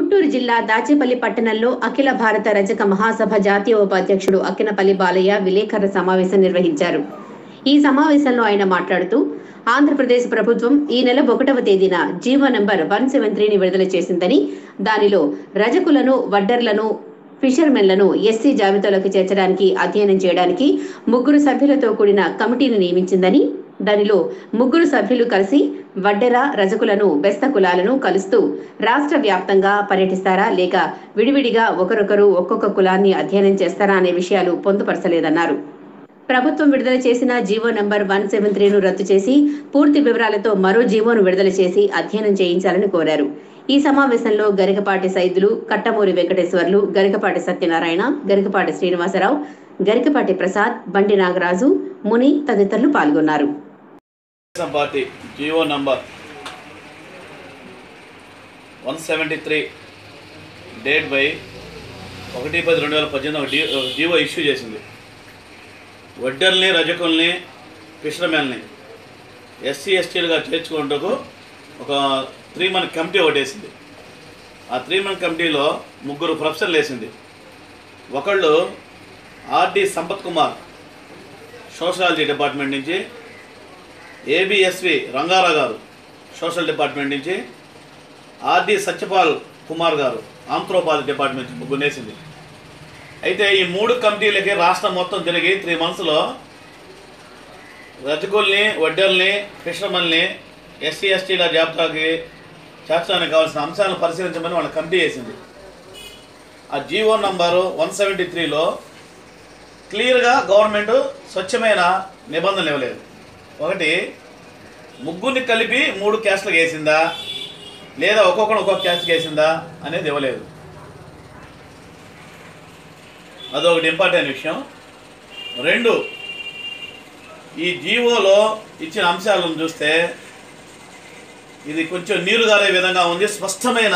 గుంటూరు జిల్లా దాచేపల్లి పట్టణంలో అఖిల భారత రజక మహాసభ జాతీయ ఉపాధ్యక్షుడు అక్కినపల్లి బాలయ్య విలేకరుల సమావేశం నిర్వహించారు ఈ సమావేశంలో ఆయన మాట్లాడుతూ ఆంధ్రప్రదేశ్ ప్రభుత్వం ఈ నెల ఒకటవ తేదీన జీవో నంబర్ వన్ సెవెన్ త్రీని విడుదల చేసిందని దానిలో రజకులను వడ్డర్లను ఫిషర్మెన్లను ఎస్సీ జాబితాలోకి చేర్చడానికి అధ్యయనం చేయడానికి ముగ్గురు సభ్యులతో కూడిన కమిటీని నియమించిందని దానిలో ముగ్గురు సభ్యులు కలిసి వడ్డెర రజకులను బెస్త కులాలను కలుస్తూ రాష్ట్ర వ్యాప్తంగా పర్యటిస్తారా లేక విడివిడిగా ఒకరొకరు ఒక్కొక్క కులాన్ని అధ్యయనం చేస్తారా అనే విషయాలు పొందుపరచలేదన్నారు ప్రభుత్వం విడుదల చేసిన జీవో నంబర్ వన్ సెవెన్ త్రీను రద్దు చేసి పూర్తి వివరాలతో మరో జీవోను విడుదల చేసి అధ్యయనం చేయించాలని కోరారు ఈ సమావేశంలో గరికపాటి సైదులు కట్టమూరి వెంకటేశ్వర్లు గరికపాటి సత్యనారాయణ గరికపాటి శ్రీనివాసరావు గరికపాటి ప్రసాద్ బండి నాగరాజు ముని తదితరులు పాల్గొన్నారు Telugu Desam party GO number one seventy three date by ఒకటి పది రెండు వేల పద్దెనిమిది ఒక డి- ఒక జీవో ఇష్యూ చేసింది వడ్డర్ని రజకుల్ని ఫిషర్మెన్ని ఎస్సీ ఎస్టీలుగా చేర్చుకుంటూ ఒక త్రీ మంత్ కమిటీ ఒకటి వేసింది ఆ త్రీ మంత్ కమిటీలో ముగ్గురు ప్రొఫెసర్లు వేసింది ఒకళ్ళు RD Sampath Kumar sociology department నుంచి ఏబిఎస్వి రంగారావు గారు సోషల్ డిపార్ట్మెంట్ నుంచి ఆర్డి సత్యపాల్ కుమార్ గారు ఆంథ్రోపాలజీ డిపార్ట్మెంట్ నుంచి ముగ్గురు వేసింది అయితే ఈ మూడు కమిటీలకి రాష్ట్రం మొత్తం తిరిగి త్రీ మంత్స్లో రజకుల్ని వడ్డర్ని ఫిషర్మన్ని ఎస్సీ ఎస్టీల జాబితాకి చేర్చడానికి కావాల్సిన అంశాలను పరిశీలించమని వాళ్ళ కమిటీ వేసింది ఆ జీవో నంబరు వన్ సెవెంటీ త్రీలో క్లియర్గా గవర్నమెంట్ స్వచ్ఛమైన నిబంధనలు ఇవ్వలేదు ఒకటి ముగ్గురిని కలిపి మూడు క్యాస్ట్లకు వేసిందా లేదా ఒక్కొక్కరు ఒక్కొక్క క్యాస్ట్కి వేసిందా అనేది ఇవ్వలేదు అదొకటి ఇంపార్టెంట్ విషయం రెండు ఈ జీవోలో ఇచ్చిన అంశాలను చూస్తే ఇది కొంచెం నీరు గారే విధంగా ఉంది స్పష్టమైన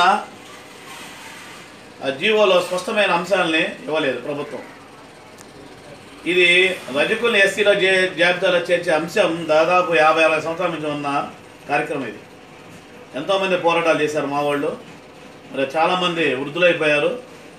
ఆ జీవోలో స్పష్టమైన అంశాలని ఇవ్వలేదు ప్రభుత్వం ఇది రజకులు ఎస్సీలో జే జాబితాలో చేర్చే అంశం దాదాపు యాభై అరవై సంవత్సరాల నుంచి ఉన్న కార్యక్రమం ఇది ఎంతోమంది పోరాటాలు చేశారు మా వాళ్ళు మరి చాలామంది వృద్ధులైపోయారు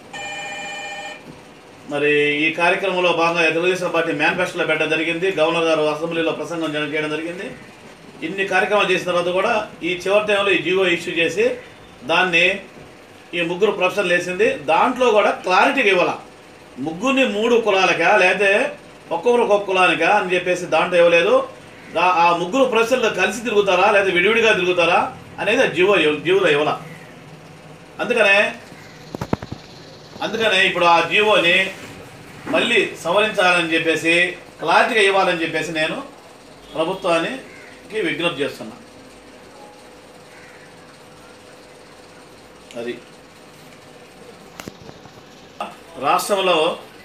మరి ఈ కార్యక్రమంలో భాగంగా తెలుగుదేశం పార్టీ మేనిఫెస్టోలో పెట్టడం జరిగింది గవర్నర్ గారు అసెంబ్లీలో ప్రసంగం జన- చేయడం జరిగింది ఇన్ని కార్యక్రమాలు చేసిన తర్వాత కూడా ఈ చివరి టైంలో ఈ జీవో ఇష్యూ చేసి దాన్ని ఈ ముగ్గురు ప్రొఫెసర్లు వేసింది దాంట్లో కూడా క్లారిటీగా ఇవ్వాల ముగ్గురిని మూడు కులాలకా లేకపోతే ఒక్కొక్కరు ఒక్కొక్క కులానికా అని చెప్పేసి దాంట్లో ఇవ్వలేదు దా- ఆ ముగ్గురు ప్రొఫెసర్లు కలిసి తిరుగుతారా లేదా విడివిడిగా తిరుగుతారా అనేది ఆ జీవో ఇవ్వ- జీవోలో ఇవ్వాల అందుకనే అందుకనే ఇప్పుడు ఆ జీవోని మళ్ళీ సవరించాలని చెప్పేసి క్లారిటీగా ఇవ్వాలని చెప్పేసి నేను ప్రభుత్వానికి విజ్ఞప్తి చేస్తున్నా అది రాష్ట్రంలో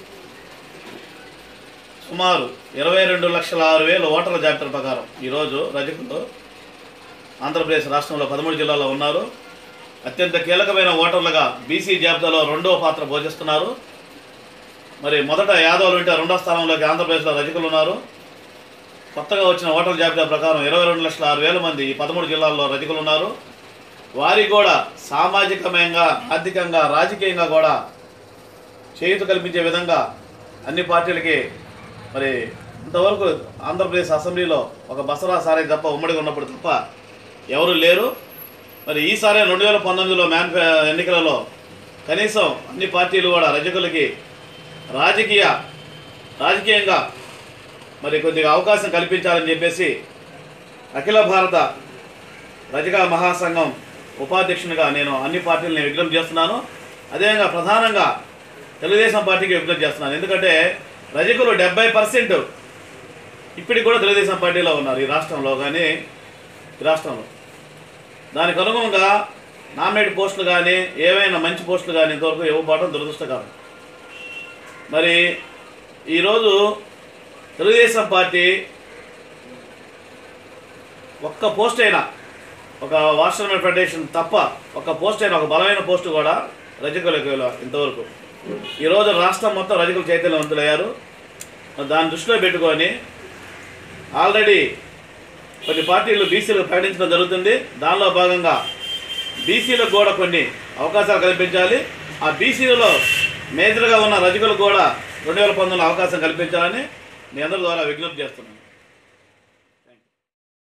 సుమారు ఇరవై రెండు లక్షల ఆరు వేల ఓటర్ల జాబితా ప్రకారం ఈరోజు రజకులు ఆంధ్రప్రదేశ్ రాష్ట్రంలో పదమూడు జిల్లాల్లో ఉన్నారు అత్యంత కీలకమైన ఓటర్లుగా బీసీ జాబితాలో రెండవ పాత్ర పోషిస్తున్నారు మరి మొదట యాదవులు ఉంటే రెండో స్థానంలోకి ఆంధ్రప్రదేశ్లో రజకులు ఉన్నారు కొత్తగా వచ్చిన ఓటర్ల జాబితా ప్రకారం ఇరవై రెండు లక్షల ఆరు వేల మంది ఈ పదమూడు జిల్లాల్లో రజకులు ఉన్నారు వారికి కూడా సామాజికమంగా ఆర్థికంగా రాజకీయంగా కూడా చేయూత కల్పించే విధంగా అన్ని పార్టీలకి మరి ఇంతవరకు ఆంధ్రప్రదేశ్ అసెంబ్లీలో ఒక బసరా సారే తప్ప ఉమ్మడిగా ఉన్నప్పుడు తప్ప ఎవరు లేరు మరి ఈసారి రెండు వేల పంతొమ్మిదిలో మ్యాన్ ఎన్నికలలో కనీసం అన్ని పార్టీలు కూడా రజకులకి రాజకీయ రాజకీయంగా మరి కొద్దిగా అవకాశం కల్పించాలని చెప్పేసి అఖిల భారత రజక మహాసంఘం ఉపాధ్యక్షునిగా నేను అన్ని పార్టీలని విజ్ఞప్తి చేస్తున్నాను అదేవిధంగా ప్రధానంగా తెలుగుదేశం పార్టీకి విజ్ఞప్తి చేస్తున్నాను ఎందుకంటే రజకులు డెబ్బై పర్సెంట్ ఇప్పటికి కూడా తెలుగుదేశం పార్టీలో ఉన్నారు ఈ రాష్ట్రంలో కానీ ఈ రాష్ట్రంలో దానికి అనుగుణంగా నామినేట్ పోస్టులు కానీ ఏవైనా మంచి పోస్టులు కానీ ఇంతవరకు ఇవ్వబడడం దురదృష్టకరం మరి ఈరోజు తెలుగుదేశం పార్టీ ఒక్క పోస్ట్ అయినా ఒక వాషర్మెన్ ఫెడరేషన్ తప్ప ఒక పోస్ట్ అయినా ఒక బలమైన పోస్టు కూడా రజకులకు ఇలా ఇంతవరకు ఈరోజు రాష్ట్రం మొత్తం రజకులు చైతన్యవంతులయ్యారు మరి దాన్ని దృష్టిలో పెట్టుకొని ఆల్రెడీ కొన్ని పార్టీలు బీసీలకు ప్రకటించడం జరుగుతుంది దానిలో భాగంగా బీసీలకు కూడా కొన్ని అవకాశాలు కల్పించాలి ఆ బీసీలలో మేజర్గా ఉన్న రజకులకు కూడా రెండు వేల పంతొమ్మిదిలో అవకాశం కల్పించాలని మీ అందరి ద్వారా విజ్ఞప్తి చేస్తున్నాను